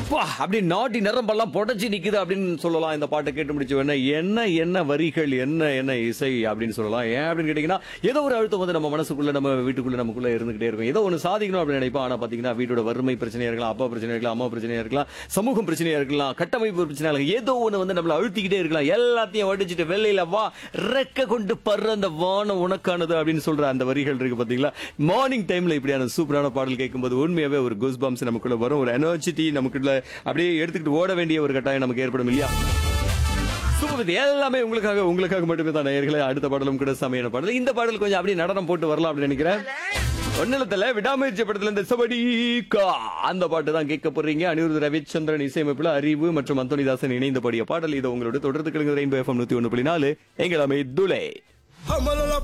அப்பா அப்படி நாட்டி நரம்பெல்லாம் புடச்சி நிக்குது அப்படின்னு சொல்லலாம் இந்த பாட்டை கேட்டு முடிச்ச உடனே என்ன என்ன வரிகள் என்ன என்ன இசை அப்படின்னு சொல்லலாம் ஏன் அப்படின்னு கேட்டீங்கன்னா ஏதோ ஒரு அழுத்தம் வந்து நம்ம மனசுக்குள்ள நம்ம வீட்டுக்குள்ள நமக்குள்ள இருந்துகிட்டே இருக்கும் ஏதோ ஒன்று சாதிக்கணும் அப்படின்னு நினைப்போம் ஆனா பாத்தீங்கன்னா வீட்டோட வறுமை பிரச்சனையா இருக்கலாம் அப்பா பிரச்சனையா இருக்கலாம் அம்மா பிரச்சனையா இருக்கலாம் சமூகம் பிரச்சனையா இருக்கலாம் கட்டமைப்பு பிரச்சனையா இருக்கலாம் ஏதோ ஒன்று வந்து நம்மள அழுத்திக்கிட்டே இருக்கலாம் எல்லாத்தையும் வடிச்சிட்டு வெள்ளையில வா ரெக்க கொண்டு பர்ற அந்த வானம் உனக்கானது அப்படின்னு சொல்ற அந்த வரிகள் இருக்கு பாத்தீங்களா மார்னிங் டைம்ல இப்படியான சூப்பரான பாடல் கேட்கும்போது உண்மையாவே ஒரு குஸ் பம்ஸ் நமக்குள்ள வரும் ஒரு எனர்ஜிட்டி நமக்குள்ள அப்படியே எடுத்துக்கிட்டு ஓட வேண்டிய ஒரு கட்டாயம் நமக்கு ஏற்படும் இல்லையா சூப்பர் இது எல்லாமே உங்களுக்காக உங்களுக்காக மட்டுமே தான் நேயர்களே அடுத்த பாடலும் கூட சமையான பாடல் இந்த பாடல் கொஞ்சம் அப்படியே நடனம் போட்டு வரலாம் அப்படின்னு நினைக்கிறேன் ஒன்னிலத்துல விடாமுயற்சி படத்துல இந்த சபடிக்கா அந்த பாட்டு தான் கேட்க போறீங்க அனிருத் ரவிச்சந்திரன் இசையமைப்புல அறிவு மற்றும் அந்தோனிதாசன் இணைந்த பாடிய பாடல் இது உங்களோட தொடர்ந்து கிழங்கு ரெயின்போ எஃப்எம் நூத்தி ஒண்ணு புள்ளி நாலு எங்கள் அமை துளை Hamalala